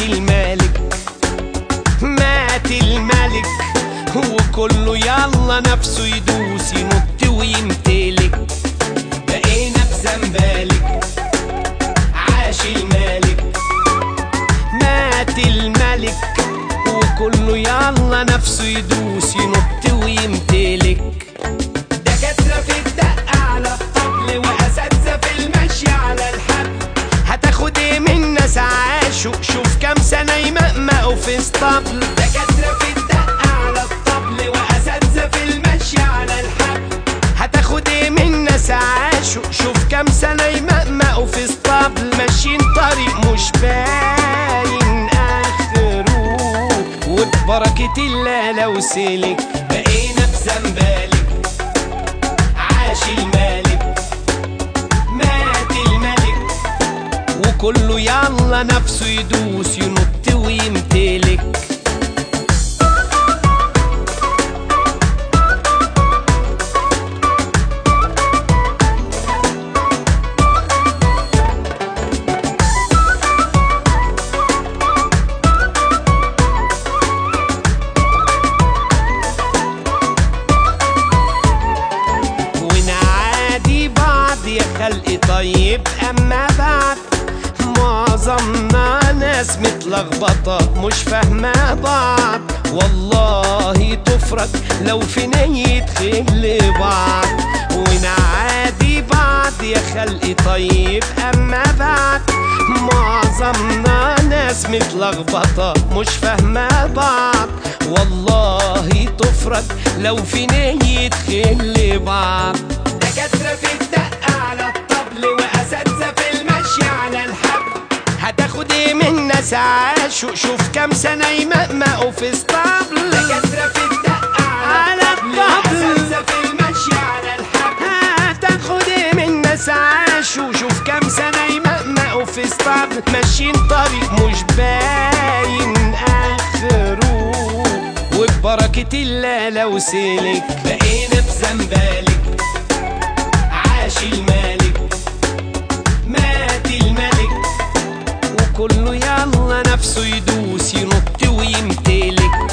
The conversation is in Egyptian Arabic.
عاش الملك مات الملك وكله يلا نفسه يدوس ينط ويمتلك بقينا بزنبالك عاش الملك مات الملك وكله يلا نفسه يدوس ينط ويمتلك دكاترة في الدق على الطبل وأساتذة في المشي على الحبل هتاخد ايه من ناس عاشوا شوف كام سنة يمقمقوا في اسطبل دكاترة في الدق على الطبل وأساتذة في المشي على الحبل هتاخد ايه من ناس عاشوا شوف كام سنة يمقمقوا في اسطبل ماشيين طريق مش باين آخره وببركة الله لو سلك بقينا بزنبالك عاش الملك مات الملك وكله يلا نفسه يدوس ينط ويمتلك ونعادي بعض يا خلق طيب اما بعد معظمنا ناس متلخبطة مش فاهمة بعض والله تفرج لو في نية خل بعض ونعادي بعض يا خلق طيب اما بعد معظمنا ناس متلخبطة مش فاهمة بعض والله تفرج لو في نية خل بعض دكاترة في الدق على الطبل وأساتذة في المشي على الحبل هتاخد ايه من ناس عاشوا شوف كام سنة يمقمقوا في اسطبل دكاترة في الدق على الطبل وأساتذة في المشي على الحبل هتاخد ايه من ناس عاشوا شوف كام سنة يمقمقوا في اسطبل ماشيين طريق مش باين آخره وببركة الله لو سلك بقينا بزنبالك عاش الملك مات الملك وكله يلا نفسه يدوس ينط ويمتلك